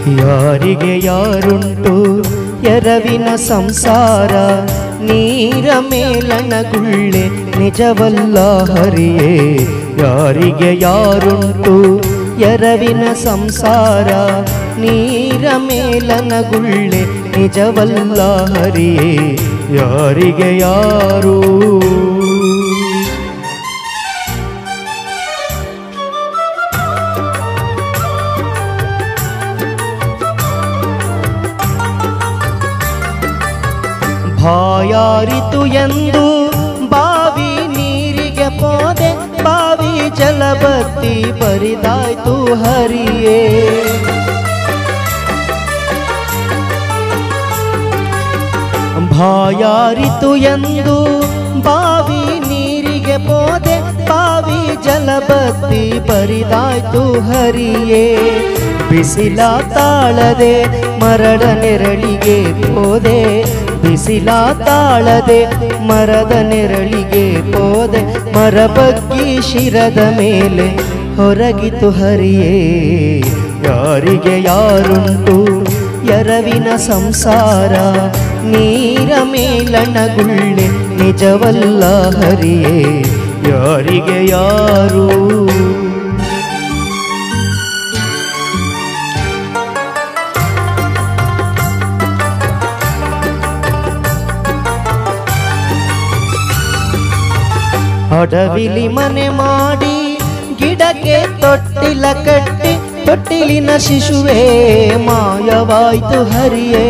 ಯಾರಿಗೆ ಯಾರುಂಟು ಎರವಿನ ಸಂಸಾರ ನೀರ ಮೇಲಣಗುಳ್ಳೆ ನಿಜವಲ್ಲ ಹರಿಯೇ ಯಾರಿಗೆ ಯಾರುಂಟು ಎರವಿನ ಸಂಸಾರ ನೀರ ಮೇಲನಗುಳ್ಳೆ ನಿಜವಲ್ಲ ಹರಿಯೇ ಯಾರಿಗೆ ಯಾರು ಬಾಯಾರಿತು ಎಂದು ಬಾವಿ ನೀರಿಗೆ ಪೋದೆ ಬಾವಿ ಜಲಬತ್ತಿ ಬರಿದಾಯ್ತು ಹರಿಯೇ ಬಾಯಾರಿತು ಎಂದು ಬಾವಿ ನೀರಿಗೆ ಪೋದೆ ಬಾವಿ ಜಲಬತ್ತಿ ಬರಿದಾಯ್ತು ಹರಿಯೇ ಬಿಸಿಲ ತಾಳದೆ ಮರಳ ನೆರಳಿಗೆ ಪೋದೆ ಬಿಸಿಲ ತಾಳದೆ ಮರದ ನೆರಳಿಗೆ ಪೋದೆ ಮರ ಬಗ್ಗಿ ಶಿರದ ಮೇಲೆ ಹೊರಗಿತು ಹರಿಯೇ ಯಾರಿಗೆ ಯಾರುಂಟು ಎರವಿನ ಸಂಸಾರ ನೀರ ಮೇಲಣಗುಳ್ಳೆ ನಿಜವಲ್ಲ ಹರಿಯೇ ಯಾರಿಗೆ ಯಾರು ಅಡವಿಲಿ ಮನೆ ಮಾಡಿ ಗಿಡಕ್ಕೆ ತೊಟ್ಟಿಲ ಕಟ್ಟಿ ತೊಟ್ಟಿಲಿನ ಶಿಶುವೇ ಮಾಯವಾಯ್ತು ಹರಿಯೇ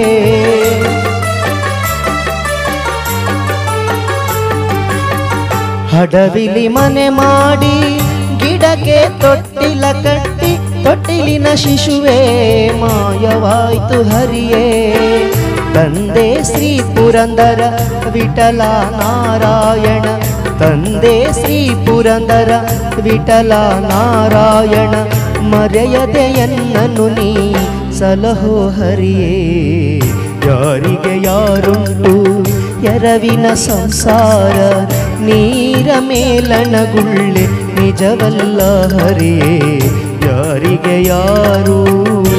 ಹಡವಿಲಿ ಮನೆ ಮಾಡಿ ಗಿಡಕ್ಕೆ ತೊಟ್ಟಿಲ ಕಟ್ಟಿ ತೊಟ್ಟಿಲಿನ ಶಿಶುವೇ ಮಾಯವಾಯ್ತು ಹರಿಯೇ ತಂದೆ ಶ್ರೀ ಪುರಂದರ ವಿಠಲ ನಾರಾಯಣ ತಂದೆ ಶ್ರೀ ಪುರಂದರ ವಿಠಲ ನಾರಾಯಣ ಮರೆಯದೆ ಎನ್ನನು ನೀ ಸಲಹೋ ಹರಿಯೇ ಯಾರಿಗೆ ಯಾರುಂಟು ಎರವಿನ ಸಂಸಾರ ನೀರ ಮೇಲಣಗುಳ್ಳೆ ನಿಜವಲ್ಲ ಹರಿಯೇ ಯಾರಿಗೆ ಯಾರು